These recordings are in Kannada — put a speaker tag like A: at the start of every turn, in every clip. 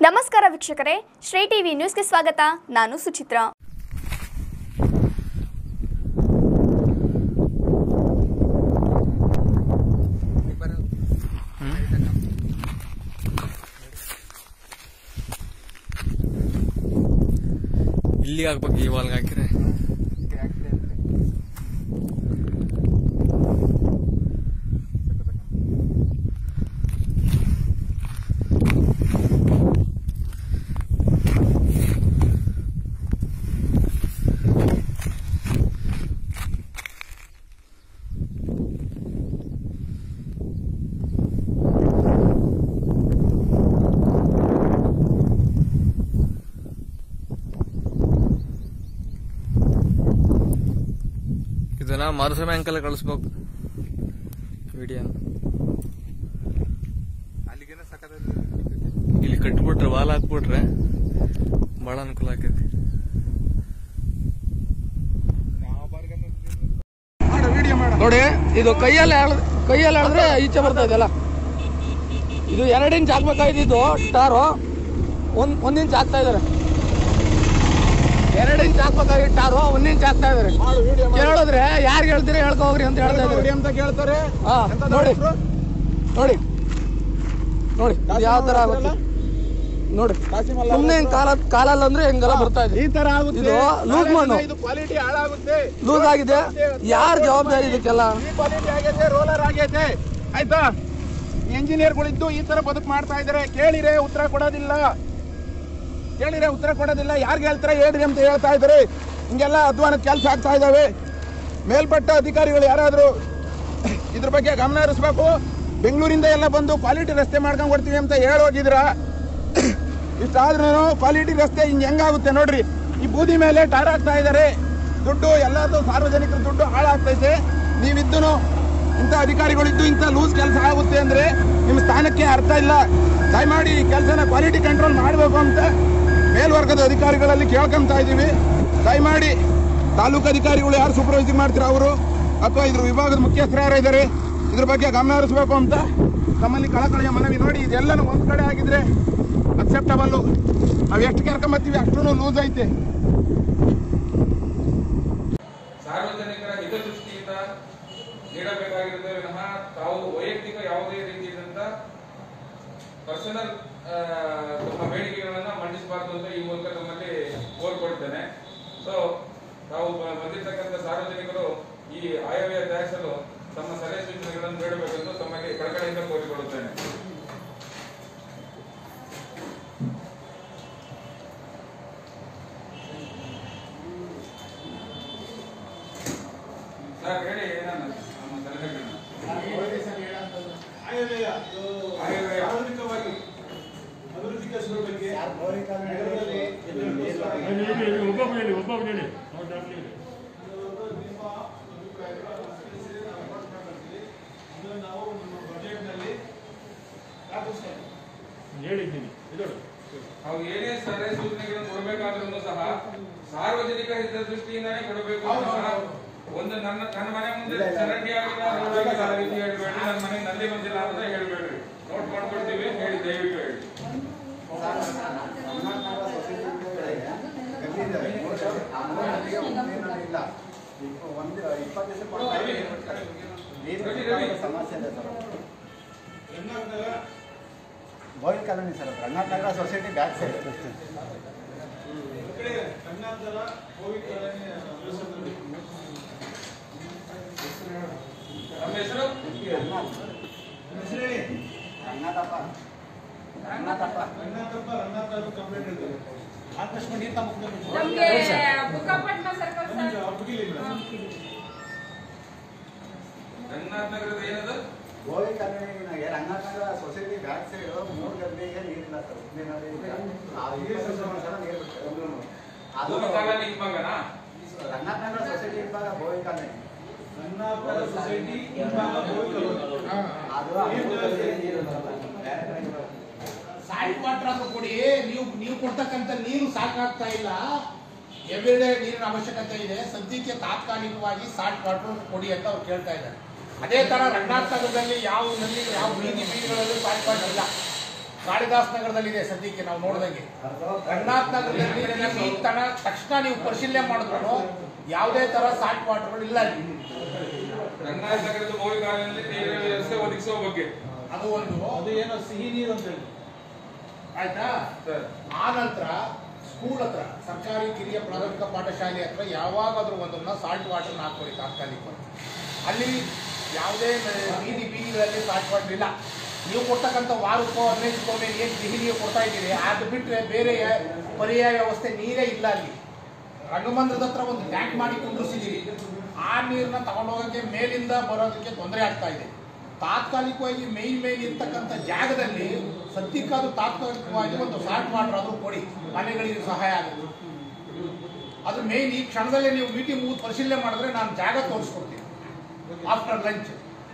A: ನಮಸ್ಕಾರ ವೀಕ್ಷಕರೇ ಶ್ರೀ ಟಿವಿ ನ್ಯೂಸ್ಗೆ ಸ್ವಾಗತ ನಾನು ಸುಚಿತ್ರ
B: ಇಲ್ಲಿಗೆ ಹಾಕ್ಬೇಕು ಈ ವಾಲ್ಗೆ ಹಾಕಿದ್ರೆ ಇದನ್ನ ಮಾರುಸ ಬ್ಯಾಂಕಲ್ಲಿ ಕಳಿಸ್ಬೇಕು ವಿಡಿಯೋ
C: ಅಲ್ಲಿಗೇನೆ ಸಕ್ಕದ
B: ಇಲ್ಲಿ ಕಟ್ಬಿಟ್ರೆ ವಾಲ್ ಹಾಕ್ಬಿಟ್ರೆ ಬಹಳ ಅನುಕೂಲ ಆಕೈತಿ
C: ಮಾಡು ವಿಡಿಯೋ ಮಾಡು
D: ನೋಡಿ ಇದು ಕೈಯಲ್ಲಿ ಎಳ್ದ್- ಕೈಯಲ್ಲಿ ಎಳೆದ್ರೆ ಈಚೆ ಬರ್ತಾ ಇದೆಯಲ್ಲ ಇದು ಎರಡು ಇಂಚ್ ಹಾಕ್ಬೇಕಾಗಿದ್ದು ಟಾರು ಒಂದ್ ಒಂದ್ ಇಂಚ್ ಹಾಕ್ತಾ ಇದಾರೆ ಎರಡು ಇಂಚ್ ಹಾಕ್ಬೇಕಾಗಿತ್ತು ಟಾರು ಒಂದ್ ಇಂಚ್ ಹಾಕ್ತಾ ಇದಾರೆ
C: ಮಾಡು ವಿಡಿಯೋ ಮಾಡು
D: ಕೇಳಿದ್ರೆ ಯಾರು ಹೇಳ್ತೀರಿ ಹೇಳ್ಕೊ ಹೋಗ್ರಿ ಅಂತ ಹೇಳ್ತಾ
C: ವಿಡಿಯೋ
D: ಇದಾರೆ
C: ಅಂತ ಕೇಳ್ತಾರೆ
D: ಹಾ
C: ಎಂತ
D: ನೋಡಿ
C: ಹೆಸ್ರು?
D: ನೋಡಿ ನೋಡಿ ಇದು ಯಾವ ತರ ಆಗುತ್ತೆ ನೋಡಿ
C: ಕಾಸಿಮಲ್ಲ
D: ಸುಮ್ನೆ ಹಿಂಗ್ ಕಾಲ ಕಾಲಲ್ಲಿ ಅಂದ್ರೆ ಹಿಂಗೆಲ್ಲ ಬರ್ತಾ ಇದೆ
C: ಈ ತರ ಆಗುತ್ತೆ
D: ಇದು ಲೂಸ್
C: ನಾಳೆ
D: ಮಣ್ಣು.
C: ಇದು ಕ್ವಾಲಿಟಿ ಹಾಳಾಗುತ್ತೆ
D: ಲೂಸ್ ಆಗಿದೆ ಯಾರ್ ಜವಾಬ್ದಾರಿ ಇದಕ್ಕೆಲ್ಲ
C: ಈ ಕ್ವಾಲಿಟಿ ಆಗೈತೆ ರೋಲರ್ ಆಗೈತೆ ಆಯ್ತಾ ಇಂಜಿನಿಯರ್ಗಳಿದ್ದು ಈ ತರ ಬದುಕು ಮಾಡ್ತಾ ಇದಾರೆ ಕೇಳಿರೆ ಉತ್ತರ ಕೊಡೋದಿಲ್ಲ ಕೇಳಿರೆ ಉತ್ತರ ಕೊಡೋದಿಲ್ಲ ಯಾರಿಗೆ ಹೇಳ್ತಾರೆ ಹೇಳ್ರಿ ಅಂತ ಹೇಳ್ತಾ ಇದಾರೆ ಹಿಂಗೆಲ್ಲ ಅಧ್ವಾನದ ಕೆಲಸ ಆಗ್ತಾ ಇದಾವೆ ಮೇಲ್ಪಟ್ಟ ಅಧಿಕಾರಿಗಳು ಯಾರಾದರೂ ಇದ್ರ ಬಗ್ಗೆ ಗಮನ ಹರಿಸ್ಬೇಕು ಬೆಂಗಳೂರಿಂದ ಎಲ್ಲ ಬಂದು ಕ್ವಾಲಿಟಿ ರಸ್ತೆ ಮಾಡ್ಕೊಂಡು ಕೊಡ್ತೀವಿ ಅಂತ ಹೇಳೋಗಿದ್ರ ಇಷ್ಟಾದ್ರೂ ಕ್ವಾಲಿಟಿ ರಸ್ತೆ ಹಿಂಗೆ ಹೆಂಗಾಗುತ್ತೆ ನೋಡ್ರಿ ಈ ಬೂದಿ ಮೇಲೆ ಟಾರ್ ಹಾಕ್ತಾ ಇದ್ದಾರೆ ದುಡ್ಡು ಎಲ್ಲರದು ಸಾರ್ವಜನಿಕರ ದುಡ್ಡು ಹಾಳಾಗ್ತೈತೆ ನೀವಿದ್ದು ಇಂಥ ಅಧಿಕಾರಿಗಳಿದ್ದು ಇಂಥ ಲೂಸ್ ಕೆಲಸ ಆಗುತ್ತೆ ಅಂದ್ರೆ ನಿಮ್ಮ ಸ್ಥಾನಕ್ಕೆ ಅರ್ಥ ಇಲ್ಲ ದಯಮಾಡಿ ಈ ಕೆಲಸನ ಕ್ವಾಲಿಟಿ ಕಂಟ್ರೋಲ್ ಮಾಡಬೇಕು ಅಂತ ಮೇಲ್ವರ್ಗದ ಅಧಿಕಾರಿಗಳಲ್ಲಿ ಕೇಳ್ಕೊಂತ ಇದ್ದೀವಿ ದಯಮಾಡಿ ತಾಲೂಕು ಅಧಿಕಾರಿಗಳು ಯಾರು ಸೂಪರ್ವೈಸಿಂಗ್ ಮಾಡ್ತೀರಾ ಅವರು ಅಥವಾ ಇದ್ರ ವಿಭಾಗದ ಮುಖ್ಯಸ್ಥರು ಯಾರು ಇದ್ದಾರೆ ಇದ್ರ ಬಗ್ಗೆ ಗಮನ ಹರಿಸಬೇಕು ಅಂತ ನಮ್ಮಲ್ಲಿ ಕಳಕಳಿಯ ಮನವಿ ನೋಡಿ ಇದೆಲ್ಲನೂ ಒಂದ್ ಕಡೆ ಆಗಿದ್ರೆ ಅಕ್ಸೆಪ್ಟಬಲ್ಲು ನಾವು ಎಷ್ಟು ಕೇಳ್ಕೊಂಬತ್ತೀವಿ ಅಷ್ಟು ಲೂಸ್ ಐತೆ
E: ಸಾರ್ವಜನಿಕರ ಹಿತದೃಷ್ಟಿಯಿಂದ ನೀಡಬೇಕಾಗಿರುತ್ತದೆ ವಿನಃ ತಾವು ವೈಯಕ್ತಿಕ ಯಾವುದೇ ರೀತಿಯಾದಂತ ಪರ್ಸನಲ್ ತಮ್ಮ ಬೇಡಿಕೆಗಳನ್ನ ಮಂಡಿಸಬಾರದು ಅಂತ ಈ ಮೂಲಕ ತಮ್ಮಲ್ಲಿ ಕೋರ್ಕೊಳ್ತೇನೆ ಸೊ ತಾವು ಬ- ಬಂದಿರ್ತಕ್ಕಂಥ ಸಾರ್ವಜನಿಕರು ಈ ಆಯವ್ಯಯ ತಯಾರಿಸಲು ತಮ್ಮ ಸಲಹೆ ಸೂಚನೆಗಳನ್ನು ನೀಡಬೇಕೆಂದು ತಮಗೆ ಕಳಕಳಿಯಿಂದ ಕೋರಿಕೊಳ್ಳುತ್ತೇನೆ ಸರ್ ಹೇಳಿ ಏನನ್ನ ನಮ್ಮ ಸಲಹೆಗಳನ್ನ ಆಯವ್ಯಯ
F: ಸಾರ್ವಜನಿಕವಾಗಿ ಅಭಿವೃದ್ಧಿ ಕೆಲಸಗಳ ಬಗ್ಗೆ ನಗರದಲ್ಲಿ
G: ಒಬ್ಬೊಬ್ಬನೇ ಒಬ್ಬೊಬ್ಬನೇ
F: ನಿಮ್ಮ ಅಭಿಪ್ರಾಯಗಳು ಮಾತನಾಡ್ತೀವಿ ಇದನ್ನು ನಾವು ನಮ್ಮ ಬಜೆಟ್ನಲ್ಲಿ ದಾಖಲಿಸ್ತಾ
G: ಹೇಳಿದ್ದೀನಿ ಇದು
E: ನಾವು ಏನೇ ಸಲಹೆ ಸೂಚನೆಗಳನ್ನು ಕೊಡಬೇಕಾದ್ರೂ ಸಹ ಸಾರ್ವಜನಿಕ ಹಿತದೃಷ್ಟಿಯಿಂದಾನೇ ಕೊಡಬೇಕು ಅಂತ ಸಹ ಒಂದು ನನ್ನ ನನ್ನ ಮನೆ ಮುಂದೆ ಚರಂಡಿ ಆಗಿಲ್ಲ ರೋಡ್ ಆಗಿಲ್ಲ ಆ ರೀತಿ ಹೇಳ್ಬೇಡ್ರಿ ನನ್ನ ಮನೆ ನಲ್ಲಿ ಬಂದಿಲ್ಲ ಅಂತ ಹೇಳ್ಬೇಡ್ರಿ ನೋಟ್ ಮಾಡ್ಕೊಳ್ತೀವಿ ಹೇಳಿ ದಯವಿಟ್ಟು ಹೇಳಿ Ravi, Ravi.
F: Ranganathanagara
H: Govinda colony sir Ranganathanagara society back side
F: ಈ ಕಡೆ ರಂಗನಾಥನಗರ ಗೋವಿಂದ ಕಾಲೋನಿ ಪರಿಸರದಲ್ಲಿ
E: ನಮ್ಮ ಹೆಸರು
F: ನಿಮ್ಮ ಹೆಸರು ಹೇಳಿ
H: ರಂಗನಾಥಪ್ಪ ರಂಗನಾಥಪ್ಪ
F: ರಂಗನಾಥಪ್ಪ ರಂಗನಾಥ ಕಂಪ್ಲೇಂಟ್ ಹೇಳ್ತಾರೆ ಆಕಸ್ಮಿಕ ನೀರು ತಮ್ಮ
I: ನಮ್ಗೆ ಬುಕ್ಕಾಪಟ್ನ ಸರ್ಕಲ್ ಸರ್
F: ಅಪ್ಪಗಿಲ್ಲ
E: ರಂಗನಾಥ್ ನಗರದ ಏನದು
H: Govinda colony Ranganathanagara society back side ಮೂರು ಗಂಟೆಗೆ ನೀರಿಲ್ಲ ಸರ್ ಉದ್ದಿನಲ್ಲಿ ಸಲ ನೀರು ಬಿಡ್ತಾರೆ ಅದು
E: ಭೂಮಿ ಕಾಲನಿ ಹಿಂಭಾಗನಾ
H: ರಂಗನಾಥನಗರ ಸೊಸೈಟಿ ಇದ್ದಾಗ ಗೋವಿಂದ ಕಾಲೋನಿ
F: ರಂಗನಾಥನಗರ ಸೊಸೈಟಿ ಹಿಂಭಾಗ ಗೋವಿಂದ ಕಾಲೋನಿ.
H: ಅದು ಆ ಮೂರಲ್ಲಿ ನೀರು ಬರಲ್ಲ. ಬೇರೆ ಕಡೆಗೆ ಬರಲ್ಲ.
J: ಸಾಲ್ಟ್ ವಾಟರ್ ಆದ್ರೂ ಕೊಡಿ ನೀವು ನೀವು ಕೊಡ್ತಕ್ಕಂಥ ನೀರು ಸಾಕಾಗ್ತಾ ಇಲ್ಲ ಎವ್ರಿಡೇ ನೀರಿನ ಅವಶ್ಯಕತೆ ಇದೆ ಸದ್ಯಕ್ಕೆ ತಾತ್ಕಾಲಿಕವಾಗಿ ಸಾಲ್ಟ್ ವಾಟರ್ ಕೊಡಿ ಅಂತ ಅವ್ರು ಕೇಳ್ತಾ ಇದ್ದಾರೆ ಅದೇ ತರ ರಂಗನಾಥನಗರದಲ್ಲಿ ಯಾವ ನಲ್ಲಿ ಯಾವ ಬೀದಿ ಬೀದಿಗಳಲ್ಲೂ ಸಾಲ್ಟ್ ವಾಟರ್ ಇಲ್ಲ ಕಾಳಿದಾಸ್ ನಗರದಲ್ಲಿದೆ ಸದ್ಯಕ್ಕೆ ನಾವು ನೋಡಿದಂಗೆ ರಂಗನಾಥ್ ನಗರದಲ್ಲಿ ನೀವು ಈ ತನ ತಕ್ಷಣ ನೀವು ಪರಿಶೀಲನೆ ಮಾಡಿದ್ರು ಯಾವುದೇ ತರ ಸಾಲ್ಟ್ ವಾಟರ್ಗಳು ಇಲ್ಲ ಅಲ್ಲಿ
E: ರಂಗನಾಥ ನಗರದ ಬೋವಿ ಕಾಲದಲ್ಲಿ ನೀರಿನ ವ್ಯವಸ್ಥೆ ಒದಗಿಸುವ ಬಗ್ಗೆ
J: ಅದು ಒಂದು
F: ಅದು ಏನೋ ಸಿಹಿ ನೀರು ಅಂತ ಹೇಳಿ
J: ಆಯ್ತಾ
E: ಸರ್
J: ಆ ನಂತರ ಸ್ಕೂಲ್ ಹತ್ರ ಸರ್ಕಾರಿ ಕಿರಿಯ ಪ್ರಾಥಮಿಕ ಪಾಠಶಾಲೆ ಹತ್ರ ಯಾವಾಗಾದ್ರೂ ಒಂದನ್ನ ಸಾಲ್ಟ್ ವಾಟರ್ ಹಾಕೊಳ್ಳಿ ತಾತ್ಕಾಲಿಕವಾಗಿ ಅಲ್ಲಿ ಯಾವುದೇ ನ- ಬೀದಿ ಬೀದಿಗಳಲ್ಲಿ ಸಾಲ್ಟ್ ವಾಟರ್ ಇಲ್ಲ ನೀವು ಕೊಡ್ತಕ್ಕಂಥ ವಾರಕ್ಕೋ ಹದಿನೈದಕ್ಕೋ ಮೇಲೆ ಏನು ಸಿಹಿ ನೀರು ಕೊಡ್ತಾ ಇದ್ದೀರಿ ಅದು ಬಿಟ್ಟರೆ ಬೇರೆ ಪರ್ಯಾಯ ವ್ಯವಸ್ಥೆ ನೀರೇ ಇಲ್ಲ ಅಲ್ಲಿ ರಂಗಮಂದಿರದ ಹತ್ರ ಒಂದು ಟ್ಯಾಂಕ್ ಮಾಡಿ ಕುಂಡ್ರಿಸಿದ್ದೀರಿ ಆ ನೀರನ್ನ ತಗೊಂಡೋಗಕ್ಕೆ ಮೇಲಿಂದ ಬರೋದಕ್ಕೆ ತೊಂದರೆ ಆಗ್ತಾ ಇದೆ ತಾತ್ಕಾಲಿಕವಾಗಿ ಮೇನ್ ಮೇನ್ ಇರ್ತಕ್ಕಂಥ ಜಾಗದಲ್ಲಿ ಸದ್ಯಕ್ಕಾದ್ರೂ ತಾತ್ಕಾಲಿಕವಾಗಿ ಒಂದು ಸಾಲ್ಟ್ ವಾಟರ್ ಆದ್ರೂ ಕೊಡಿ ಮನೆಗಳಿಗೆ ಸಹಾಯ ಆಗುತ್ತೆ ಅದು ಮೇನ್ ಈ ಕ್ಷಣದಲ್ಲೇ ನೀವು ಮೀಟಿಂಗ್ ಮುಗಿದು ಪರಿಶೀಲನೆ ಮಾಡಿದ್ರೆ ನಾನು ಜಾಗ ತೋರಿಸ್ಕೊಡ್ತೀನಿ ಆಫ್ಟರ್ ಲಂಚ್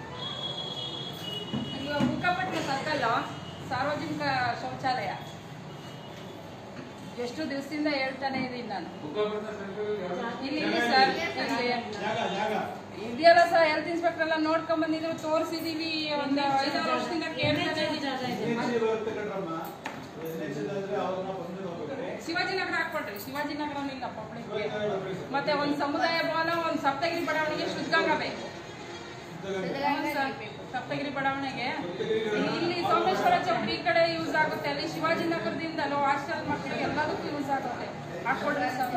I: ಇವಾಗ ಬುಕ್ಕಪಟ್ಟಣ ಸರ್ಕಲ್ ಸಾರ್ವಜನಿಕ ಶೌಚಾಲಯ ಎಷ್ಟು ದಿವಸದಿಂದ ಹೇಳ್ತಾನೆ ಇದೀನಿ ನಾನು
E: ಬುಕ್ಕಾಪಟ್ಟಣ ಸರ್ಕಲ್ ಯಾವ್ದು?
I: ಇಲ್ಲಿ ಇಲ್ಲಿ ಸರ್ ಇಲ್ಲಿ
F: ಜಾಗ ಜಾಗ
I: ಇದೆಯಲ್ಲ ಸರ್ ಹೆಲ್ತ್ ಇನ್ಸ್ಪೆಕ್ಟರ್ ಎಲ್ಲ ನೋಡ್ಕೊಂಡ್ ಬಂದಿದ್ರು ತೋರಿಸಿದೀವಿ ಒಂದು ಐದಾರು ವರ್ಷದಿಂದ ಕೇಳ್ತಾನೆ ಇದೀನಿ.
F: NHC ಬರುತ್ತೆ ಕಣ್ರಮ್ಮ NHC ಅಂದ್ರೆ ಅವ್ರನ್ನ ಬಂದು ಹೋಗ್ಬೇಕು
I: ಶಿವಾಜಿನಗರ ಹಾಕ್ಕೊಟ್ರಿ ಶಿವಾಜಿನಗರ ಇಲ್ಲ ಪಬ್ಲಿಕ್ ಮತ್ತೆ ಒಂದು ಸಮುದಾಯ ಭವನ ಒಂದು ಸಪ್ತಗಿರಿ ಬಡಾವಣೆಗೆ ಶುದ್ಧಗಂಗಾ ಬೇಕು ಹೌದು ಸರ್. ಸಪ್ತಗಿರಿ ಬಡಾವಣೆಗೆ ಇಲ್ಲಿ ಸೋಮೇಶ್ವರ ಚೌಕ್ ಈ ಕಡೆ ಯೂಸ್ ಆಗುತ್ತೆ ಅಲ್ಲಿ ಶಿವಾಜಿನಗರದಿಂದ ಅಲ್ಲೋ ಹಾಸ್ಟೆಲ್ ಮಕ್ಕಳಿಗೆ ಎಲ್ಲದಕ್ಕೂ ಯೂಸ್ ಆಗುತ್ತೆ ಹಾಕೊಡ್ರಿ ಸರ್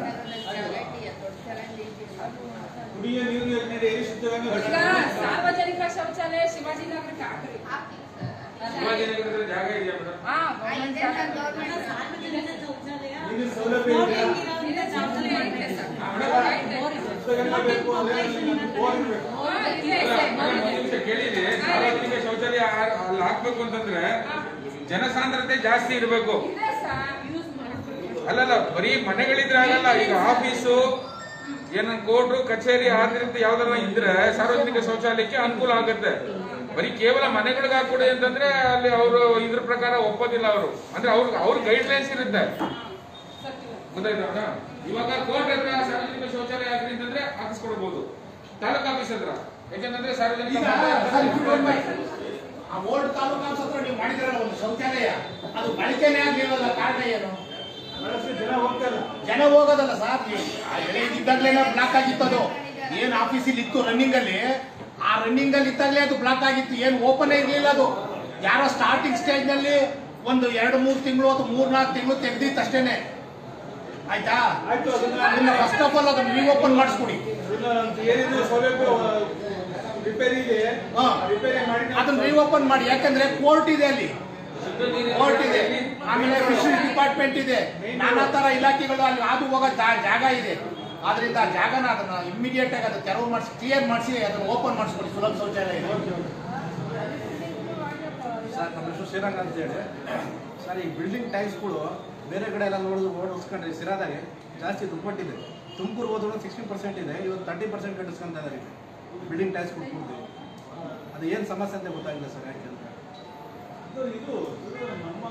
F: ಕುಡಿಯ ನೀರು ಯೋಜನೆ ಶುದ್ಧವಾಗಿ
I: ಈಗ ಸಾರ್ವಜನಿಕ ಶೌಚಾಲಯ ಶಿವಾಜಿನಗರಕ್ಕೆ ಹಾಕ್ರಿ
E: ಶಿವಾಜಿನಗರದಲ್ಲಿ ಜಾಗ ಇದೆಯಾ ಮೇಡಮ್
I: ಹಾ ಗೌರ್ಮೆಂಟ್ ಜಾಗ.
F: ನೀರಿನ ಸೌಲಭ್ಯ ಇದೆಯಾ?
I: ಇದೆ, ಶೌಚಾಲಯ ಐತೆ ಸರ್.
F: ಶುದ್ಧಗಂಗಾ ಬೇಕು ಅಂದ್ರೆ ನಿಮ್ಗೆ ಬೋರ್ ಇರ್ಬೇಕು.
I: ಹಾ, ಇದೆ, ಇದೆ,
E: ಒಂದು ನಿಮಿಷ ಕೇಳಿದ್ರೆ ಸಾರ್ವಜನಿಕ ಶೌಚಾಲಯ ಆ- ಅಲ್ಲಿ ಹಾಕ್ಬೇಕು ಅಂತಂದ್ರೆ ಜನಸಾಂದ್ರತೆ ಜಾಸ್ತಿ ಇರಬೇಕು
I: ಇದೆ ಸರ್ ಯೂಸ್ ಮಾಡ್ತೀವಿ
E: ಅಲ್ಲಲ್ಲ ಬರೀ ಮನೆಗಳಿದ್ರೆ ಆಗಲ್ಲ ಈಗ ಆಫೀಸು ಏನ ಕೋರ್ಟು ಕಚೇರಿ ಆದ್ರಿಂದ ಯಾವ್ದಾರ ಇದ್ರೆ ಸಾರ್ವಜನಿಕ ಶೌಚಾಲಯಕ್ಕೆ ಅನುಕೂಲ ಆಗುತ್ತೆ ಬರೀ ಕೇವಲ ಮನೆಗಳಿಗೆ ಹಾಕೊಡಿ ಅಂತಂದ್ರೆ ಅಲ್ಲಿ ಅವರು ಇದ್ರ ಪ್ರಕಾರ ಒಪ್ಪೋದಿಲ್ಲ ಅವರು ಅಂದ್ರೆ ಅವ್ರ ಅವ್ರ ಗೈಡ್ ಲೈನ್ಸ್ ಇರುತ್ತೆ ಗೊತ್ತಾಯ್ತಾ ಇವಾಗ ಕೋರ್ಟ್ ಹತ್ರ ಸಾರ್ವಜನಿಕ ಶೌಚಾಲಯ ಹಾಕ್ರಿ ಅಂತಂದ್ರೆ ಹಾಕಿಸ್ಕೊಡ್ಬೋದು ತಾಲೂಕ್ ಆಫೀಸ್ ಹತ್ರ ಯಾಕೆಂತಂದ್ರೆ ಸಾರ್ವಜನಿಕ
J: ಈಗ sir, if you don't mind, ಆ ಓಲ್ಡ್ ತಾಲೂಕು ಆಫೀಸ್ ಹತ್ರ ನೀವು ಮಾಡಿದಿರಲ್ಲ ಒಂದು ಶೌಚಾಲಯ ಅದು ಬಳಕೆನೇ ಆಗ್ಲಿಲ್ಲಲ್ಲ ಕಾರಣ ಏನು
F: ಬಹಳಷ್ಟು ಜನ ಹೋಗ್ತಾ ಇಲ್ಲ
J: ಜನ ಹೋಗೋದಲ್ಲ ಸರ್ ಆ ಎಳೆ ಇದ್ದಾಗಲೇ ಬ್ಲಾಕ್ ಆಗಿತ್ತು ಅದು ಏನ್ ಆಫೀಸಲ್ಲಿ ಇತ್ತು ರನ್ನಿಂಗ್ ಅಲ್ಲಿ ಆ ರನ್ನಿಂಗ್ ಅಲ್ಲಿ ಇದ್ದಾಗಲೇ ಅದು ಬ್ಲಾಕ್ ಆಗಿತ್ತು ಏನ್ ಓಪನ್ ಇರ್ಲಿಲ್ಲ ಅದು ಯಾರೋ ಸ್ಟಾರ್ಟಿಂಗ್ ಸ್ಟೇಜ್ ನಲ್ಲಿ ಒಂದು ಎರಡು ಮೂರು ತಿಂಗಳು ಅಥವಾ ಮೂರ್ ನಾಲ್ಕು ತಿಂಗಳು ತೆಗ್ದಿತ್ತು ಅಷ್ಟೇನೆ ಆಯ್ತಾ
F: ಆಯ್ತು ಅದನ್ನ
J: ಅದನ್ನ ಫಸ್ಟ್ ಆಫ್ ಆಲ್ ಅದನ್ನ ನೀವು ಓಪನ್ ಮಾಡಿಸ್ಕೊಡಿ
F: ಅದನ್ನ ಏನಿದೆ ಸೌಲಭ್ಯ ರಿಪೇರಿ ಇದೆ
J: ಹಾ.
F: ರಿಪೇರಿ ಮಾಡಿ
J: ಅದನ್ನ ರೀಓಪನ್ ಮಾಡಿ ಯಾಕಂದ್ರೆ ಕೋರ್ಟ್ ಇದೆ ಅಲ್ಲಿ ಕೋರ್ಟ್ ಇದೆ ಆಮೇಲೆ ಫಿಶಿಂಗ್ ಡಿಪಾರ್ಟ್ಮೆಂಟ್ ಇದೆ ನಾನಾ ತರ ಇಲಾಖೆಗಳು ಅಲ್ಲಿ ಹಾದು ಹೋಗೋ ಜಾ- ಜಾಗ ಇದೆ ಆದ್ರಿಂದ ಆ ಜಾಗನ ಅದನ್ನ ಇಮಿಡಿಯೇಟ್ ಆಗಿ ಅದನ್ನ ತೆರವು ಮಾಡಿಸಿ ಕ್ಲಿಯರ್ ಮಾಡಿಸಿ ಅದನ್ನ ಓಪನ್ ಮಾಡಿಸ್ಕೊಡಿ ಸುಲಭ ಶೌಚಾಲಯ ಇದೆ
H: ಸರ್ ನಮ್ಮ ಹೆಸರು ಶ್ರೀರಂಗ ಅಂತ ಹೇಳಿ ಸರ್ ಈ ಬಿಲ್ಡಿಂಗ್ ಟೈಲ್ಸ್ಗಳು ಬೇರೆ ಕಡೆ ಎಲ್ಲ ನೋಡಿದ್ರು ಓಡಿಸ್ಕೊಂಡ್ರೆ ಸಿರಾದಾಗೆ ಜಾಸ್ತಿ ದುಪ್ಪಟ್ಟಿದೆ ತುಮಕೂರು ಹೋದ್ರು ಸಿಕ್ಸ್ಟಿ ಪರ್ಸೆಂಟ್ ಇದೆ ಇವತ್ತು ತರ್ಟಿ ಪರ್ಸೆಂಟ್ ಕಟ್ಟಿಸ್ಕೊಂತ ಇದ್ದಾರೆ ಬಿಲ್ಡಿಂಗ್ ಟೈಲ್ಸ್ ಕೊಟ್ಬಿಟ್ಟು ಅದು ಏನು ಸಮಸ್ಯೆ ಅಂತ ಗೊತ್ತಾಗಿಲ್ಲ ಸರ್ ಯಾಕೆ ಅಂತ
F: ಇದು ಇದು ಇದು ನಮ್ಮ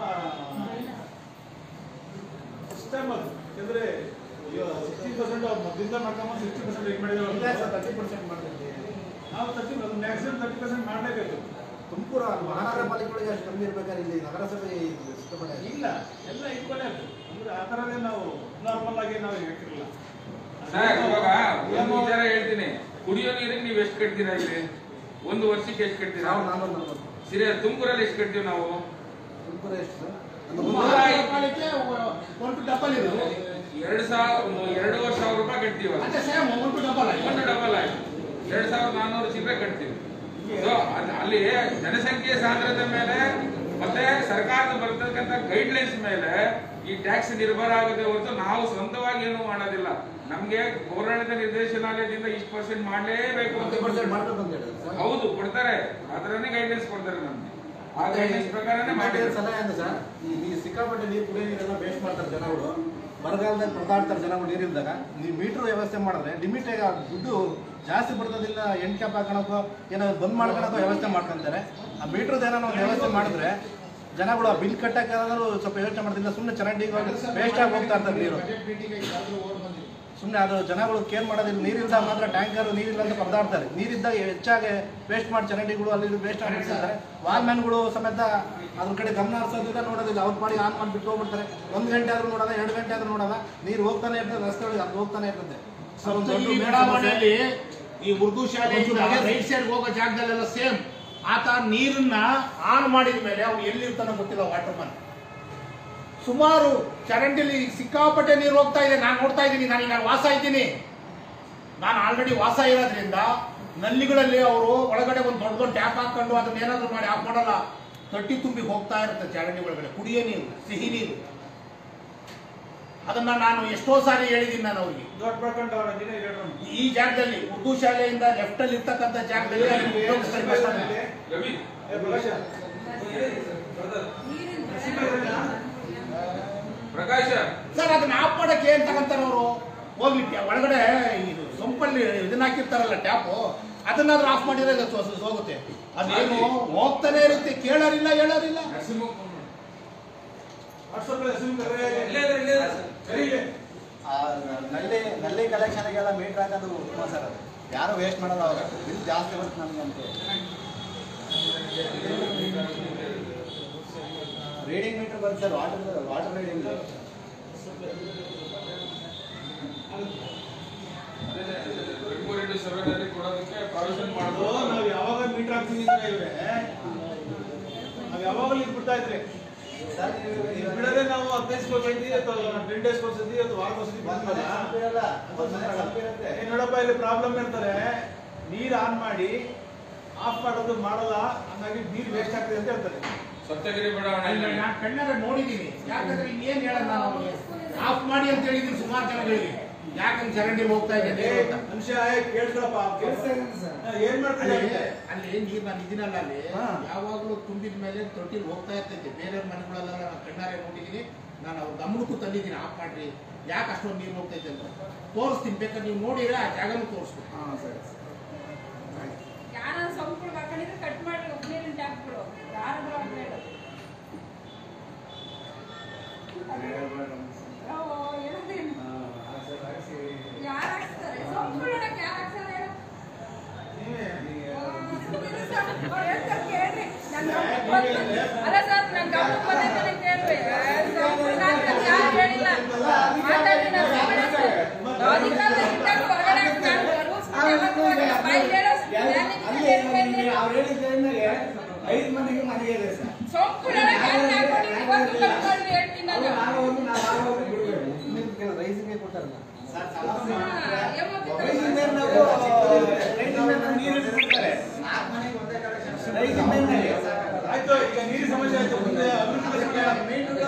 F: ಸಿಸ್ಟಮ್ ಅದು ಯಾಕಂದ್ರೆ ಸಿಕ್ಸ್ಟಿ ಪರ್ಸೆಂಟ್ ಅವ್ರು ಮೊದಲಿಂದ ಮಾಡ್ಕೊಂಬಂದು ಸಿಕ್ಸ್ಟಿ ಪರ್ಸೆಂಟ್ ರೇಟ್
H: ಇಲ್ಲ
F: ಮಾಡಿದ್ರೆ
H: ಸರ್ ತರ್ಟಿ ಪರ್ಸೆಂಟ್ ಮಾಡ್ತಿದ್ವಿ
F: ನಾವು ತರ್ಟಿ ಮ್ಯಾಕ್ಸಿಮಮ್ ತರ್ಟಿ ಪರ್ಸೆಂಟ್ ಮಾಡಲೇಬೇಕು
H: ತುಮಕೂರು ಮಹಾನಗರ ಪಾಲಿಕೆಗಳಿಗೆ ಅಷ್ಟು ಕಮ್ಮಿ ಇರ್ಬೇಕಾದ್ರೆ ಇಲ್ಲಿ ನಗರಸಭೆ ಸಿಕ್ಕಾಪಟ್ಟೆ
F: ಇಲ್ಲ ಎಲ್ಲ ಈಕ್ವಲ್ ಆಗುತ್ತೆ ಅಂದ್ರೆ ಆ ಥರನೇ ನಾವು ನಾರ್ಮಲ್ ಆಗಿ ನಾವು ಹಾಕಿರಲಿಲ್ಲ
E: ಸರ್ ಇವಾಗ ಒಂದು ವಿಚಾರ ಹೇಳ್ತೀನಿ ಕುಡಿಯೋ ನೀರಿಗೆ ನೀವು ಎಷ್ಟು ಕಟ್ತೀರಾ ಇಲ್ಲಿ ಒಂದು ವರ್ಷಕ್ಕೆ ಎಷ್ಟು ಕಟ್ತೀರಾ
H: ನಾವು ನಾನ್ನೂರ ನಲ್ವತ್ತು
E: ಸಿರಿಯ ತುಮಕೂರಲ್ಲಿ ಎಷ್ಟು ಕಟ್ತೀವಿ ನಾವು
H: ತುಮಕೂರು ಎಷ್ಟು ಸರ್
J: ಮಹಾನಗರಪಾಲಿಕೆ ಒನ್ ಟು ಡಬಲ್ ಇದು
E: ಎರಡು ಸಾವಿರ ಎರಡೂವರೆ ಸಾವಿರ ರೂಪಾಯಿ ಕಟ್ತೀವಲ್ಲ
J: ಅದೇ ಸೇಮ್ ಒನ್ ಟು ಡಬಲ್ ಆಗಿ
E: ಒಂದು ಡಬಲ್ ಆಯ್ತು ಎರಡ್ ಸಾವಿರದ ನಾನ್ನೂರು ಚಿಲ್ಲರೆ ಕಟ್ತೀವಿ So, ಅದ್- ಅಲ್ಲಿ ಜನಸಂಖ್ಯೆ ಸಾಂದ್ರತೆ ಮೇಲೆ ಮತ್ತೆ ಸರ್ಕಾರದ ಬರ್ತಕ್ಕಂಥ ಗೈಡ್ ಲೈನ್ಸ್ ಮೇಲೆ ಈ ಟ್ಯಾಕ್ಸ್ ನಿರ್ಭರ ಆಗುತ್ತೆ ಹೊರತು ನಾವು ಸ್ವಂತವಾಗಿ ಏನು ಮಾಡೋದಿಲ್ಲ ನಮ್ಗೆ ಪೌರಾಣಿಕ ನಿರ್ದೇಶನಾಲಯದಿಂದ ಇಷ್ಟು ಪರ್ಸೆಂಟ್ ಮಾಡಲೇಬೇಕು ಅಂತ
H: ತರ್ಟಿ ಪರ್ಸೆಂಟ್ ಮಾಡ್ಬೇಕು ಅಂತ ಹೇಳಿದ್ರು ಸರ್
E: ಹೌದು ಕೊಡ್ತಾರೆ ಆ ಥರನೇ ಗೈಡ್ಲೈನ್ಸ್ ಕೊಡ್ತಾರೆ ನಮ್ಗೆ ಆ ಗೈಡ್ಲೈನ್ಸ್ ಪ್ರಕಾರನೇ
H: ಮಾಡಿದ
E: ಮಾಡಿರೋದು
H: ಸಲಹೆ ಅಂದ್ರೆ ಸರ್ ಈ ಈ ಸಿಕ್ಕಾಪಟ್ಟೆ ನೀರು ಕುಡಿಯೋ ನೀರೆಲ್ಲ ಬೇಸ್ಟ್ ಮಾಡ್ತಾರೆ ಜನಗಳು ಬರಗಾಲದಲ್ಲಿ ಪರದಾಡ್ತಾರೆ ಜನಗಳು ನೀರಿಲ್ದಾಗ ನೀವು ಮೀಟರ್ ವ್ಯವಸ್ಥೆ ಮಾಡಿದ್ರೆ ಲಿಮಿಟ್ ದುಡ್ಡು ಜಾಸ್ತಿ ಬರ್ತದಿಲ್ಲ ಎಂಟ್ ಕ್ಯಾಪ್ ಹಾಕೋಣಕ್ಕೋ ಏನಾದ್ರು ಬಂದ್ ಮಾಡ್ಕೊಳಕ್ಕೋ ವ್ಯವಸ್ಥೆ ಮಾಡ್ಕೊಂತಾರೆ ಆ ಮೀಟ್ರದ್ದು ಏನೋ ಒಂದು ವ್ಯವಸ್ಥೆ ಮಾಡಿದ್ರೆ ಜನಗಳು ಆ ಬಿಲ್ ಕಟ್ಟಕ್ಕೆ ಏನಾದ್ರು ಸ್ವಲ್ಪ ಯೋಚನೆ ಮಾಡ್ತಿಲ್ಲ ಸುಮ್ಮನೆ ಚರಂಡಿಗೆ ವೇಸ್ಟ್ ಆಗಿ ಹೋಗ್ತಾ ಇರ್ತಾರೆ ನೀರು
J: ಬಜೆಟ್ ಮೀಟಿಂಗ್ ಈಗಾಗಲೇ ಓಡ್ ಬಂದಿದೆ
H: ಸುಮ್ಮನೆ ಅದು ಜನಗಳು ಕೇರ್ ಮಾಡೋದಿಲ್ಲ ನೀರಿಲ್ದ ಮಾತ್ರ ಟ್ಯಾಂಕರ್ ನೀರಿಲ್ಲ ಅಂತ ಪರದಾಡ್ತಾರೆ ನೀರಿದ್ದಾಗ ಹೆಚ್ಚಾಗಿ ವೇಸ್ಟ್ ಮಾಡಿ ಚರಂಡಿಗಳು ಅಲ್ಲಿ ವೇಸ್ಟ್ ಮಾಡಿರ್ತಾರೆ ವಾಲ್ಮ್ಯಾನ್ಗಳು ಸಮೇತ ಅದ್ರ ಕಡೆ ಗಮನ ಹರಿಸೋದಿಲ್ಲ ನೋಡೋದಿಲ್ಲ ಅವ್ರ ಪಾಡಿಗೆ ಆನ್ ಮಾಡಿ ಬಿಟ್ಟು ಹೋಗ್ಬಿಡ್ತಾರೆ ಒಂದು ಗಂಟೆ ಆದ್ರೂ ನೋಡೋದ ಎರಡು ಗಂಟೆ ಆದ್ರೂ ನೋಡೋದ ನೀರು ಹೋಗ್ತಾನೆ ಇರ್ತದೆ ರಸ್ತೆಗಳಿಗೆ ಅದು ಹೋಗ್ತಾನೆ ಇರ್ತದೆ ಸೊ ಒಂದು ದೊಡ್ಡ
J: ಈ
H: ಮೇನ್
J: ಬಡಾವಣೆಯಲ್ಲಿ ಈ ಉರ್ದು ಶಾಲೆಯಿಂದ
H: ಒಂಚೂರು ಹಾಗೆ-
J: ರೈಟ್ ಸೈಡ್ ಹೋಗೋ ಜಾಗದಲ್ಲೆಲ್ಲ ಸೇಮ್ ಆತ ನೀರನ್ನ ಆನ್ ಮಾಡಿದ ಮೇಲೆ ಅವ್ನು ಎಲ್ಲಿರ್ತಾನೋ ಗೊತ್ತಿಲ್ಲ ವಾಟರ್ ಮ್ಯಾನ್ ಸುಮಾರು ಚರಂಡಿಲಿ ಸಿಕ್ಕಾಪಟ್ಟೆ ನೀರು ಹೋಗ್ತಾ ಇದೆ ನಾನು ನೋಡ್ತಾ ಇದ್ದೀನಿ ನಾನು ಈಗ ವಾಸ ಇದ್ದೀನಿ ನಾನು ಆಲ್ರೆಡಿ ವಾಸ ಇರೋದ್ರಿಂದ ನಲ್ಲಿಗಳಲ್ಲಿ ಅವರು ಒಳಗಡೆ ಒಂದು ದೊಡ್ಡ ದೊಡ್ಡ ಟ್ಯಾಪ್ ಹಾಕೊಂಡು ಅದನ್ನ ಏನಾದ್ರು ಮಾಡಿ ಆಫ್ ಮಾಡಲ್ಲ ತೊಟ್ಟಿ ತುಂಬಿ ಹೋಗ್ತಾ ಇರುತ್ತೆ ಚರಂಡಿ ಒಳಗಡೆ ಕುಡಿಯೋ ನೀರು ಸಿಹಿ ನೀರು ಅದನ್ನ ನಾನು ಎಷ್ಟೋ ಸಾರಿ ಹೇಳಿದ್ದೀನಿ ನಾನು ಅವ್ರಿಗೆ
F: ದೊಡ್ಡ ಪ್ರಕರಣ ಅವ್ರ ಇಂಜಿನಿಯರ್ ಹೇಳ್ರು.
J: ಈ ಜಾಗದಲ್ಲಿ ಉರ್ದು ಶಾಲೆಯಿಂದ ಲೆಫ್ಟ್ ಅಲ್ಲಿ ಇರ್ತಕ್ಕಂಥ ಜಾಗದಲ್ಲಿ ಅಲ್ಲಿ ಉಪಯೋಗಿಸ್ತಾರೆ ಬಸ್ ಸ್ಟ್ಯಾಂಡ್ ಅಲ್ಲಿ.
E: ರವಿ
F: ಏ, ಪ್ರಕಾಶ,
E: ಪ್ರಕಾಶ
J: ಸರ್ ಅದನ್ನ ಆಫ್ ಮಾಡಕ್ಕೆ ಏನ್ ತಗೊಂತಾರ ಅವರು ಹೋಗ್ಲಿ ಟ್ಯಾ- ಒಳಗಡೆ ಇದು ಸೊಂಪಲ್ಲಿ ಇದನ್ನ ಹಾಕಿರ್ತಾರಲ್ಲ ಟ್ಯಾಪು ಅದನ್ನಾದ್ರೂ ಆಫ್ ಮಾಡಿದ್ರೆ ಅದು ಸೋ- ಸೋ- ಹೋಗುತ್ತೆ ಅದೇನು ಹೋಗ್ತಾನೆ ಇರುತ್ತೆ ಕೇಳೋರಿಲ್ಲ ಹೇಳೋರಿಲ್ಲ
F: ವಾಟ್ಸಪ್ಪಲ್ಲಿ ಹೆಸರು ಕರೆ.
E: ಇಲ್ಲೇ ಇದ್ರೆ ಇಲ್ಲೇ ಇದ್ರೆ.
F: ಸರಿ ಇದೆ.
H: ನಲ್ಲಿ ನಲ್ಲಿ ಕಲೆಕ್ಷನ್ಗೆಲ್ಲ ಮೀಟರ್ ಹಾಕೋದು ಉತ್ತಮ ಸರ್ ಅದು ಯಾರು ವೇಸ್ಟ್ ಮಾಡಲ್ಲ ಅವಾಗ ಬಿಲ್ ಜಾಸ್ತಿ ಬರುತ್ತೆ ನಮಗೆ ಅಂತ ರೀಡಿಂಗ್ ಮೀಟರ್ ಬರುತ್ತೆ sir water water reading
E: regulatory ಸರ್ವೆನಲ್ಲಿ ಕೊಡೋದಕ್ಕೆ ಪ್ರಾವಿಷನ್
F: ಅದು
E: ಮಾಡೋದು
F: ನಾವ್ ಯಾವಾಗ ಮೀಟರ್ ಹಾಕ್ತೀವಿ ಅಂದ್ರೆ ಇವ್ರೆ ನಾವ್ ಯಾವಾಗಲೂ ಇದು ಬಿಡ್ತಾ ಇದ್ರಿ ಇದು ಬಿಡದೆ ನಾವು ಹದಿನೈದು ಕೊಡ್ಸೈತಿ ಅಥವಾ ಟೆನ್ ಡೇಸ್ ಕೊಡ್ಸೈತಿ ಅಥವಾ ವಾರ ಕೊಡ್ಸೈತಿ ಬಿಡ್ತೀವಲ್ಲ ಏ ನೋಡಪ್ಪ ಇಲ್ಲಿ ಪ್ರಾಬ್ಲಮ್ ಇರ್ತಾರೆ ನೀರ್ ಆನ್ ಮಾಡಿ ಆಫ್ ಮಾಡೋದು ಮಾಡಲ್ಲ ಹಂಗಾಗಿ ನೀರ್ ವೇಸ್ಟ್ ಆಗ್ತದೆ ಅಂತ ಹೇಳ್ತಾರೆ
E: ಸಪ್ತಗಿರಿ ಬಡಾವಣೆಯಲ್ಲಿ
J: ನಾನು ಕಣ್ಣಾರ ನೋಡಿದ್ದೀನಿ ಯಾಕಂದ್ರೆ ಇನ್ನೇನ್ ಹೇಳೋಣ ನಾನು ಅವ್ರಿಗೆ ಆಫ್ ಮಾಡಿ ಅಂತ ಹೇಳಿದ್ದೀನಿ ಸುಮಾರು ಜನಗಳಿಗೆ ಯಾಕಂದ್ರೆ ಚರಂಡಿ ಹೋಗ್ತಾ ಇದೆ
F: ಏ,
J: ಅಂತ
F: ಮನುಷ್ಯ ಏ, ಕೇಳ್ಕೊಳಪ್ಪ ಹಾ, ಏನ್ ಮಾಡ್ತಾರೆ
J: ಅಲ್ಲಿ ಅಲ್ಲಿ ನೀರ್ ನಾನು ಇದೀನಲ್ಲ ಅಲ್ಲಿ ಯಾವಾಗಲೂ ತುಂಬಿದ ಮೇಲೆ ತೊಟ್ಟಿಲ್ ಹೋಗ್ತಾ ಇರ್ತೈತೆ ಬೇರೆ ಮನೆಗಳೆಲ್ಲ ನಾನು ಕಣ್ಣಾರೆ ನೋಡಿದೀನಿ ನಾನು ಅವ್ರ ಗಮನಕ್ಕೂ ತಂದಿದ್ದೀನಿ ಆಫ್ ಮಾಡ್ರಿ ಯಾಕೆ ಅಷ್ಟೊಂದು ನೀರು ಹೋಗ್ತೈತೆ ಅಂತ ತೋರಿಸ್ತೀನಿ ಬೇಕಾದ್ರೆ ನೀವು ನೋಡಿದ್ರೆ ಆ ಜಾಗನೂ ತೋರಿಸ್ತೀನಿ
I: ಯಾರ ಸಂಪುಳ ಹಾಕೊಂಡಿದ್ರೆ ಕಟ್ ಮಾಡ್ರಿ ಉಪ್ನೀರಿನ ಟ್ಯಾಪ್ಗಳು ಯಾರಾದ್ರೂ ಹಾಕ್ಬೇಡ ಯಾರು ಹಾಕ್ಸ್ತಾರೆ ಸಂಪುಳ ಯಾರು ಹಾಕ್ಸ್ತಾರೆ ಹೇಳು? ಅವ್ರು ಹೇಳ್ತಾರೆ ಕೇಳ್ರಿ. ನನ್ ಗಮನಕ್ಕೆ ಬಂತು. ಅಲ್ಲ ಸರ್ ನನ್ ಗಮನಕ್ಕೆ ಬಂದೈತೆ ಕೇಳ್ರಿ ಸಂಪುಳ ಹಾಕ್ತಾರೆ ಯಾರು ಹೇಳಿಲ್ಲ ಮಾತಾಡಿ ನಾನು ಸಂಪುಳ ಹಾಕ್ತಾರೆ. ಅಧಿಕಾರದಲ್ಲಿ ಇದ್ದಾಗ ಹೊರಗಡೆ ಹಾಕ್ತಾರೆ. rules ಯಾವತ್ತೂ ಹೋಗಿಲ್ಲ. ಬಾಯಿಗೆ ಹೇಳೋ ಸಂಪುಳ ಯಾರು ಹಾಕ್ಕೊಂಡಿದ್ರು ಇವತ್ತು ಕಟ್ ಮಾಡಿ ಹೇಳ್ತೀನಿ ನಾನು
H: ರೈಸಿಗೆ ಕೊಟ್ಟಾರಲ್ಲ
F: ಆಯ್ತು ಈಗ ನೀರಿನ ಸಮಸ್ಯೆ ಆಯ್ತು ಮುಂದೆ ಅಭಿವೃದ್ಧಿ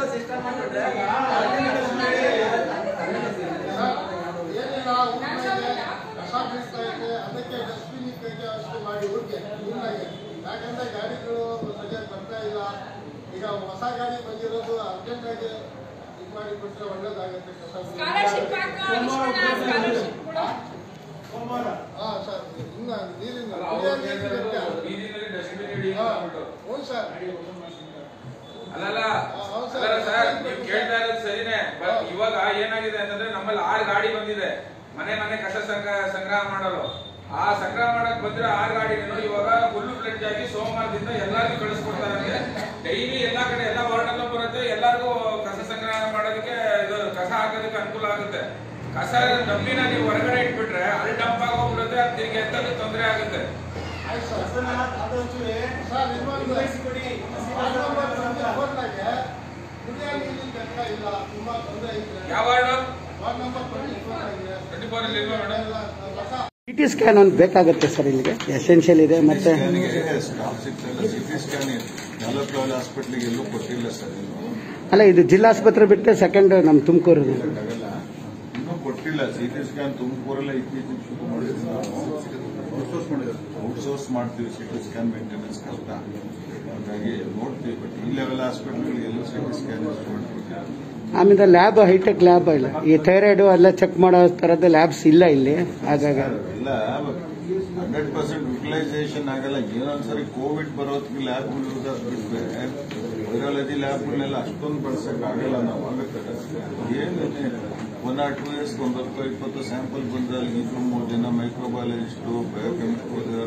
K: ಏನಿಲ್ಲ ಊರಿನಾಗೆ ಕಸ ಬೀಳ್ತಾ ಇದೆ ಅದಕ್ಕೆ ಡಸ್ಟ್ಬಿನ್ ಇದ್ದಕ್ಕೆ ಅಷ್ಟು ಮಾಡಿ ಊರಿಗೆ ಊರಿನಾಗೆ ಯಾಕಂದ್ರೆ ಗಾಡಿಗಳು ಸರಿಯಾಗಿ ಬರ್ತಾ ಇಲ್ಲ ಈಗ ಹೊಸ ಗಾಡಿ ಬಂದಿರೋದು ಅರ್ಜೆಂಟಾಗಿ ಇದು ಮಾಡಿ ಬಿಟ್ರೆ ಒಳ್ಳೇದಾಗುತ್ತೆ ಕಸ
I: ಸ್ಕಾಲರ್ಶಿಪ್ ಹಾಕೋ ವಿಶ್ವನ ಸ್ಕಾಲರ್ಶಿಪ್ಗಳು
F: ಸೋಮವಾರ
K: ಹಾ ಸರ್ ಇನ್ನ ನೀರಿನ
E: ಅಲ್ಲ,
K: ಕುಡಿಯೋ
E: ಅವ್ರು
K: ನೀರಿನ
E: ಕೇಳ್ತಾ ಇರೋದು
K: ಅಗತ್ಯ.
E: ಬೀದಿನಲ್ಲಿ ಡಸ್ಟ್ಬಿನ್ ಇಡಿ
K: ಹಾ,
E: ಅಂತ ಅಂದ್ಬಿಟ್ಟು.
K: ಹ್ಞೂ ಸರ್
E: ಅಲ್ಲಲ್ಲ
K: ಹೌದು ಸರ್.
E: ಅಲ್ಲಲ್ಲ ಸರ್ ನೀವು ಕೇಳ್ತಾ ಇರೋದು ಸರಿನೇ ಬಟ್ ಇವಾಗ ಏನಾಗಿದೆ ಅಂತಂದ್ರೆ ನಮ್ಮಲ್ಲಿ ಆರು ಗಾಡಿ ಬಂದಿದೆ ಮನೆ ಮನೆ ಕಸ ಸಂಗ್ರಹ ಸಂಗ್ರಹ ಮಾಡಲು ಆ ಸಂಗ್ರಹ ಮಾಡಕ್ ಬಂದಿರೋ ಆರು ಗಾಡಿಗಳು ಇವಾಗ ಫುಲ್ ಫ್ಲೆಡ್ಜ್ ಆಗಿ ಸೋಮವಾರದಿಂದ ಎಲ್ಲರಿಗೂ ಕಳಿಸ್ಕೊಡ್ತಾರಂತೆ ಡೈಲಿ ಎಲ್ಲಾ ಕಡೆ ಎಲ್ಲ ವಾರ್ಡಲ್ಲೂ ಬರುತ್ತೆ ಎಲ್ಲರಿಗೂ ಕಸ ಸಂಗ್ರಹ ಮಾಡೋದಕ್ಕೆ ಇದು ಕಸ ಹಾಕೋದಕ್ಕೆ ಅನುಕೂಲ ಆಗುತ್ತೆ ಕಸ ಡಬ್ಬಿನ ನೀವು ಹೊರಗಡೆ ಇಟ್ಬಿಟ್ರೆ ಅಲ್ಲಿ ಡಂಪ್ ಆಗೋಗ್ಬಿಡುತ್ತೆ ಅದು ತಿರ್ಗಿ ಎತ್ತಲು ತೊಂದರೆ ಆಗುತ್ತೆ
K: ಆಯ್ತು ಸರ್
F: ಅದನ್ನ ಅದೊಂಚೂರು
K: ಸರ್ ಇನ್ನೊಂದು
F: ನಿರ್ವಹಿಸಿಕೊಡಿ.
K: ವಾರ್ಡ್ ನಂಬರ್ ಟ್ವೆಂಟಿ ಫೋರ್ನಾಗೆ ಕುಡಿಯೋ ನೀರಿನ ಘಟಕ ಇಲ್ಲ ತುಂಬಾ ತೊಂದರೆ ಐತೆ
E: ಯಾವ ವಾರ್ಡು
K: ವಾರ್ಡ್ ನಂಬರ್ ಟ್ವೆಂಟಿ ಫೋರ್ನಾಗೆ
E: ಟ್ವೆಂಟಿ ಫೋರ್ ಅಲ್ಲಿ ಇಲ್ವಾ ಮೇಡಮ್
K: ಎಲ್ಲ ಹೊಸ
L: ಸಿ ಟಿ ಸ್ಕ್ಯಾನ್ ಒಂದು ಬೇಕಾಗುತ್ತೆ ಸರ್ ಇಲ್ಲಿಗೆ ಎಸೆನ್ಷಿಯಲ್ ಇದೆ ಮತ್ತೆ
M: ಸ್ಟಾಫ್ ಸಿಗ್ತಾ ಸಿಟಿ ಸ್ಕ್ಯಾನ್ ತಾಲೂಕು ಲೆವೆಲ್ ಹಾಸ್ಪಿಟ್ಲಿಗೆ ಎಲ್ಲೂ ಕೊಟ್ಟಿಲ್ಲ ಸರ್ ಇನ್ನು
L: ಅಲ್ಲ ಇದು ಜಿಲ್ಲಾಸ್ಪತ್ರೆ ಬಿಟ್ಟರೆ ಸೆಕೆಂಡ್ ನಮ್ಮ ತುಮಕೂರು
M: ಆಗಲ್ಲ ಇನ್ನೂ ಕೊಟ್ಟಿಲ್ಲ ಸಿಟಿ ಸ್ಕ್ಯಾನ್ ತುಮಕೂರಲ್ಲೇ ಇತ್ತೀಚೆಗೆ ಶುರು ಮಾಡಿದ್ವಿ ನಾವು ಔಟ್ಸೋರ್ಸ್ ಮಾಡ್ತೀವಿ ಸಿಟಿ ಸ್ಕ್ಯಾನ್ ಮೇಂಟೆನೆನ್ಸ್ ಕಷ್ಟ ಹಾಗಾಗಿ ನೋಡ್ತೀವಿ ಬಟ್ ಈ ಲೆವೆಲ್ ಹಾಸ್ಪಿಟ್ಲ್ಗಳಿಗೆ ಎಲ್ಲೂ ಸಿಟಿ ಸ್ಕ್ಯಾನ್ ಮಾಡ್ಕೊಟ್ಟಿಲ್ಲ
L: ಆಮೇಲೆ ಲ್ಯಾಬ್ ಹೈಟೆಕ್ ಲ್ಯಾಬ್ ಇಲ್ಲ ಈ ಥೈರಾಯ್ಡು ಎಲ್ಲ ಚೆಕ್ ಮಾಡೋ ಥರದ ಲ್ಯಾಬ್ಸ್ ಇಲ್ಲ ಇಲ್ಲಿ ಹಾಗಾಗಿ
M: ಎಲ್ಲ ಹಂಡ್ರೆಡ್ ಪರ್ಸೆಂಟ್ ಯುಟಿಲೈಸೇಷನ್ ಆಗಲ್ಲ ಏನೊಂದ್ಸರಿ ಕೋವಿಡ್ ಬರೋದಕ್ಕೆ ಲ್ಯಾಬ್ ಯೂಸ್ ಆಗ್ಬಿಟ್ರೆ ವೈರಾಲಜಿ ಲ್ಯಾಬ್ಗಳನ್ನೆಲ್ಲ ಅಷ್ಟೊಂದು ಬಳಸಕ್ ಆಗಲ್ಲ ನಾವು ಆಗುತ್ತೆ ಏನು ಒನ್ ಆರ್ ಟೂ ಇಯರ್ಸ್ ಒಂದು ಹತ್ತು ಇಪ್ಪತ್ತು ಸ್ಯಾಂಪಲ್ ಬಂದ್ರೆ ಅಲ್ಲಿ ಇಬ್ರು ಮೂರು ಜನ ಮೈಕ್ರೋಬಯಾಲಜಿಸ್ಟು ಬಯೋಕೆಮಿಸ್ಟ್ರು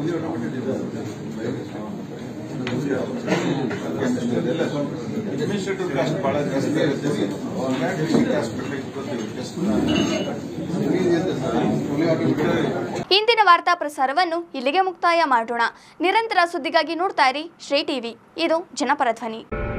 M: ಅಡ್ಮಿನಿಸ್ಟ್ರೇಟಿವ್ ಕಾಸ್ಟ್ ಬಹಳ ಜಾಸ್ತಿ ಆಗುತ್ತೆ ಹಾಸ್ಪಿಟಲ್
A: ಇಂದಿನ ವಾರ್ತಾ ಪ್ರಸಾರವನ್ನು ಇಲ್ಲಿಗೆ ಮುಕ್ತಾಯ ಮಾಡೋಣ ನಿರಂತರ ಸುದ್ದಿಗಾಗಿ ನೋಡ್ತಾ ಇರಿ ಶ್ರೀ ಟಿವಿ ಇದು ಜನಪರ ಧ್ವನಿ